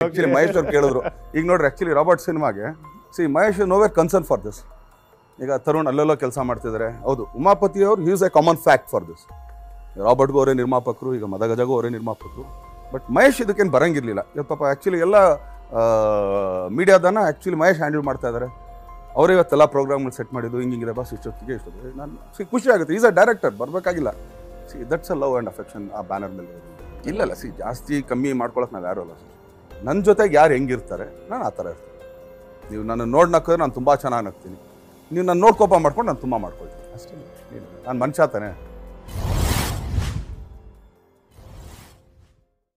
actually Mahesh ಅವ್ರು ಕೇಳಿದ್ರು ಈಗ ನೋಡ್ರಿ ಆಕ್ಚುಲಿ ರಾಬರ್ಟ್ ಸಿನಿಮಾಗೆ see Mahesh nowhere concern for this ಈಗ ತರುಣ್ ಅಲ್ಲೆಲ್ಲೋ ಕೆಲಸ ಮಾಡ್ತಿದ್ದಾರೆ ಹೌದು ಉಮಾಪತಿ ಅವರು he's a common fact for this ರಾಬರ್ಟ್ಗೂ ಅವರೇ ನಿರ್ಮಾಪಕರು ಈಗ ಮದಗಜಗೂ ಅವರೇ ನಿರ್ಮಾಪಕರು ಬಟ್ ಮಹೇಶ್ ಇದಕ್ಕೇನು ಬರಂಗಿರ್ಲಿಲ್ಲ ಇವತ್ತು ಪಾಪ ಆ್ಯಕ್ಚುಲಿ ಎಲ್ಲ ಮೀಡಿಯಾದನ್ನ ಆ್ಯಕ್ಚುಲಿ ಮಹೇಶ್ ಹ್ಯಾಂಡಲ್ ಮಾಡ್ತಾ ಇದ್ದಾರೆ ಅವರೇ ಇವತ್ತೆಲ್ಲ ಪ್ರೋಗ್ರಾಮ್ಗಳು ಸೆಟ್ ಮಾಡಿದ್ದು ಹಿಂಗಿಂಗಿದೆ ಬಸ್ ಇಷ್ಟೊತ್ತಿಗೆ ಇಷ್ಟೊತ್ತಿಗೆ ನಾನು ಸಿ ಖುಷಿ ಆಗುತ್ತೆ ಈಸ್ ಅ ಡೈರೆಕ್ಟರ್ ಬರಬೇಕಾಗಿಲ್ಲ see that's a love and affection ಆ ಬ್ಯಾನರ್ ಮೇಲೆ ಇಲ್ಲ ಇಲ್ಲ ಸಿ ಜಾಸ್ತಿ ಕಮ್ಮಿ ಮಾಡ್ಕೊಳಕ್ಕೆ ನಾವು ಯಾರು ಅಲ್ಲ ಸರ್ ನನ್ನ ಜೊತೆಗೆ ಯಾರು ಹೆಂಗಿರ್ತಾರೆ ನಾನು ಆ ಥರ ಇರ್ತೀನಿ ನೀವು ನನ್ನ ನೋಡಿ ನಕ್ಕಿದ್ರೆ ನಾನು ತುಂಬ ಚೆನ್ನಾಗಿ ನಗ್ತೀನಿ ನೀವು ನಾನು ನೋಡ್ಕೋಪ ಮಾಡ್ಕೊಂಡು ನಾನು ತುಂಬ ಮಾಡ್ಕೊಳ್ತೀನಿ ಅಷ್ಟೇ ನಾನು ಮನುಷ್ಯ ತಾನೆ